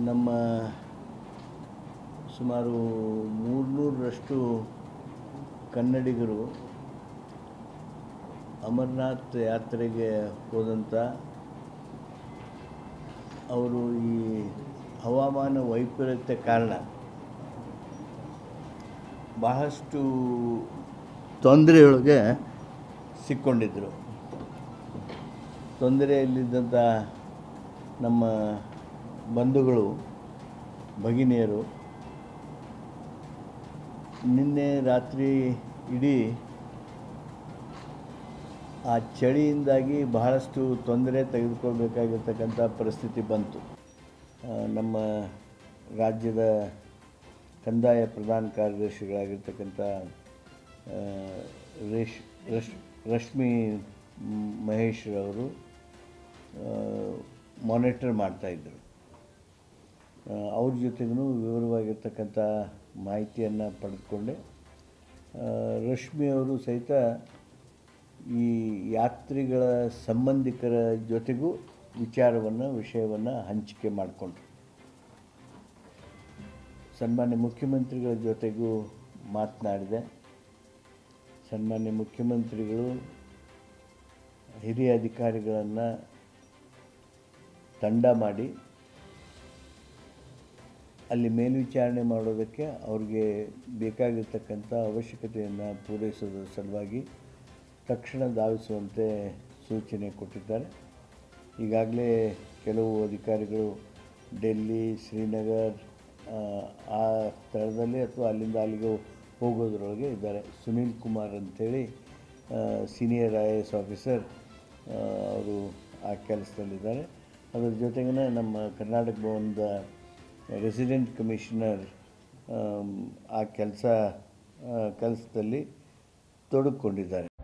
ನಮ್ಮ ಸುಮಾರು ಮೂರುನೂರರಷ್ಟು ಕನ್ನಡಿಗರು ಅಮರನಾಥ್ ಯಾತ್ರೆಗೆ ಹೋದಂಥ ಅವರು ಈ ಹವಾಮಾನ ವೈಪರೀತ್ಯ ಕಾರಣ ಬಹಳಷ್ಟು ತೊಂದರೆಯೊಳಗೆ ಸಿಕ್ಕೊಂಡಿದ್ದರು ತೊಂದರೆಯಲ್ಲಿದ್ದಂಥ ನಮ್ಮ ಬಂಧುಗಳು ಭಗಿನಿಯರು ನಿನ್ನೆ ರಾತ್ರಿ ಇಡೀ ಆ ಚಳಿಯಿಂದಾಗಿ ಬಹಳಷ್ಟು ತೊಂದರೆ ತೆಗೆದುಕೊಳ್ಬೇಕಾಗಿರ್ತಕ್ಕಂಥ ಪರಿಸ್ಥಿತಿ ಬಂತು ಆ, ನಮ್ಮ ರಾಜ್ಯದ ಕಂದಾಯ ಪ್ರಧಾನ ಕಾರ್ಯದರ್ಶಿಗಳಾಗಿರ್ತಕ್ಕಂಥ ಆ, ರೇಶ್ ರಶ್ ರಶ್ಮಿ ಮ್, ಮಹೇಶ್ರವರು ಮಾನಿಟರ್ ಮಾಡ್ತಾಯಿದ್ರು ಅವ್ರ ಜೊತೆಗೂ ವಿವರವಾಗಿರ್ತಕ್ಕಂಥ ಮಾಹಿತಿಯನ್ನು ಪಡೆದುಕೊಂಡೆ ಆ, ರಶ್ಮಿ ಅವರು ಸಹಿತ ಈ ಯಾತ್ರಿಗಳ ಸಂಬಂಧಿಕರ ಜೊತೆಗೂ ವಿಚಾರವನ್ನು ವಿಷಯವನ್ನು ಹಂಚಿಕೆ ಮಾಡಿಕೊಂಡ್ರು ಸನ್ಮಾನ್ಯ ಮುಖ್ಯಮಂತ್ರಿಗಳ ಜೊತೆಗೂ ಮಾತನಾಡಿದೆ ಸನ್ಮಾನ್ಯ ಮುಖ್ಯಮಂತ್ರಿಗಳು ಹಿರಿಯ ಅಧಿಕಾರಿಗಳನ್ನು ತಂಡ ಮಾಡಿ ಅಲ್ಲಿ ಮೇಲ್ವಿಚಾರಣೆ ಮಾಡೋದಕ್ಕೆ ಅವ್ರಿಗೆ ಬೇಕಾಗಿರ್ತಕ್ಕಂಥ ಅವಶ್ಯಕತೆಯನ್ನು ಪೂರೈಸೋದ್ರ ಸಲುವಾಗಿ ತಕ್ಷಣ ಧಾವಿಸುವಂತೆ ಸೂಚನೆ ಕೊಟ್ಟಿದ್ದಾರೆ ಈಗಾಗಲೇ ಕೆಲವು ಅಧಿಕಾರಿಗಳು ಡೆಲ್ಲಿ ಶ್ರೀನಗರ್ ಆ, ಆ ಸ್ಥಳದಲ್ಲಿ ಅಥವಾ ಅಲ್ಲಿಂದ ಅಲ್ಲಿಗೆ ಹೋಗೋದ್ರೊಳಗೆ ಇದ್ದಾರೆ ಸುನೀಲ್ ಕುಮಾರ್ ಅಂಥೇಳಿ senior I A S officer ಅವರು ಆ ಕೆಲಸದಲ್ಲಿದ್ದಾರೆ ಅದರ ಜೊತೆಗೇ ನಮ್ಮ ಕರ್ನಾಟಕ ಭವನದ ರೆಸಿಡೆಂಟ್ ಕಮಿಷನರ್ ಆಮ್, ಆ ಕೆಲಸ ಕೆಲಸದಲ್ಲಿ ತೊಡಗಿಕೊಂಡಿದ್ದಾರೆ